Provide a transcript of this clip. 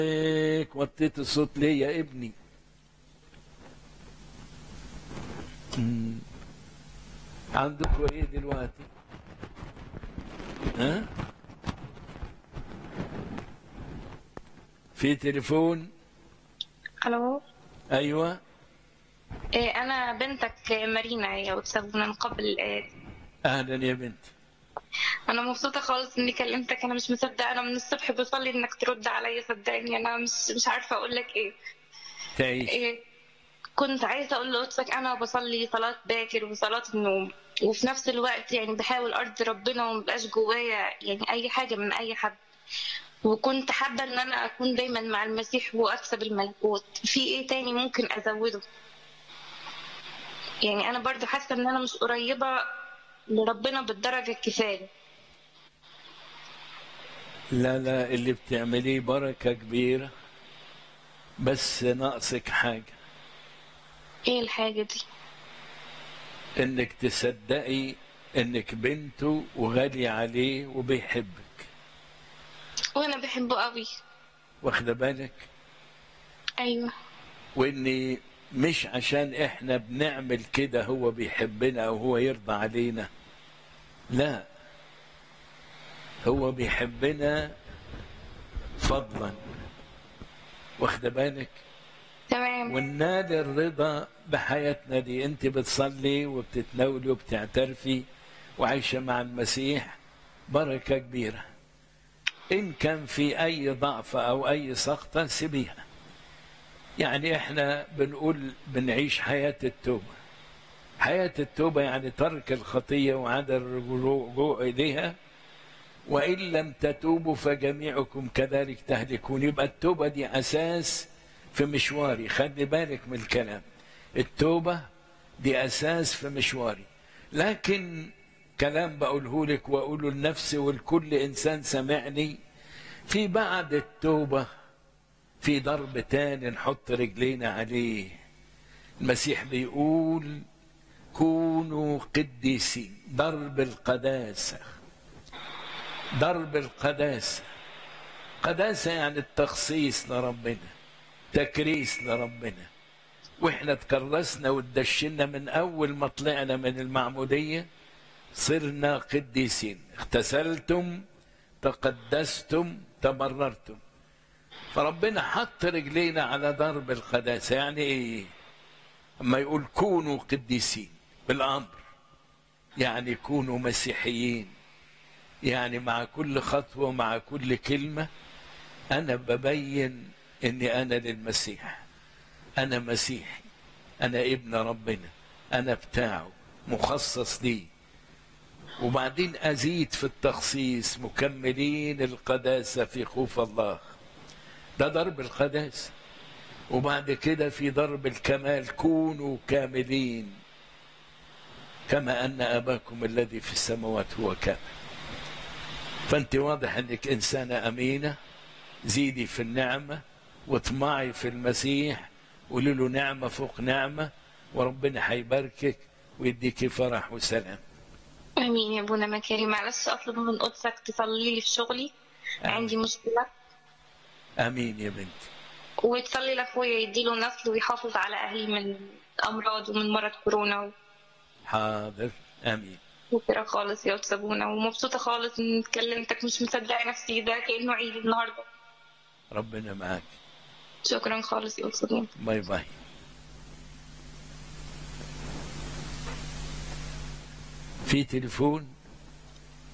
عليك وطيت الصوت ليه يا ابني مم. عندكم ايه دلوقتي ها في تليفون الو ايوه إيه انا بنتك مارينا يا استاذ من قبل الآيات اهلا يا بنت انا مبسوطه خالص اني كلمتك انا مش مصدقه انا من الصبح بصلي انك ترد عليا صدقني انا مش مش عارفه اقول لك ايه, تعيش إيه كنت عايزه اقول لقدسك انا بصلي صلاه باكر وصلاه النوم وفي نفس الوقت يعني بحاول ارضي ربنا ومبقاش جوايا يعني اي حاجه من اي حد وكنت حابه ان انا اكون دايما مع المسيح واكسب الملكوت في ايه تاني ممكن ازوده يعني انا برضو حاسه ان انا مش قريبه لربنا بالدرجه الكفايه لا لا اللي بتعمليه بركة كبيرة بس ناقصك حاجة ايه الحاجه دي انك تصدقي انك بنته وغالية عليه وبيحبك وانا بحبه قوي واخدة بالك ايوه واني مش عشان احنا بنعمل كده هو بيحبنا او هو يرضى علينا لا هو بيحبنا فضلا واخده بالك تمام وننال الرضا بحياتنا دي انت بتصلي وبتتناولي وبتعترفي وعايشه مع المسيح بركه كبيره ان كان في اي ضعف او اي سقطه سيبيها يعني احنا بنقول بنعيش حياه التوبه حياه التوبه يعني ترك الخطيه وعدم الرجوع اليها وان لم تتوبوا فجميعكم كذلك تهلكون يبقى التوبه دي اساس في مشواري خلي بالك من الكلام التوبة دي أساس في مشواري لكن كلام بقوله لك وأقوله لنفسي ولكل إنسان سمعني في بعد التوبة في ضرب تاني نحط رجلينا عليه المسيح بيقول كونوا قديسين ضرب القداسة ضرب القداسة قداسة يعني التخصيص لربنا تكريس لربنا واحنا تكرسنا وتدشنا من اول ما طلعنا من المعموديه صرنا قديسين اغتسلتم تقدستم تبررتم فربنا حط رجلينا على ضرب القداسه يعني ايه اما يقول كونوا قديسين بالامر يعني كونوا مسيحيين يعني مع كل خطوه ومع كل كلمه انا ببين اني انا للمسيح انا مسيحي انا ابن ربنا انا بتاعه مخصص لي وبعدين ازيد في التخصيص مكملين القداسه في خوف الله ده ضرب القداسه وبعد كده في ضرب الكمال كونوا كاملين كما ان اباكم الذي في السماوات هو كامل فانت واضح انك انسانه امينه زيدي في النعمه واطمعي في المسيح قولي له نعمه فوق نعمه وربنا هيباركك ويديكي فرح وسلام امين يا ابونا مكاري معلش اطلب من قدسك تصلي لي في شغلي آمين. عندي مشكله امين يا بنتي وتصلي لاخويا يديله نسل ويحافظ على اهلي من الامراض ومن مرض كورونا حاضر امين وكده خالص يا استاذ ابونا ومبسوطه خالص ان كلمتك مش مصدقه نفسي ده كانه عيد النهارده ربنا معاك شكرا خالص يا استاذ ابونا باي باي في تليفون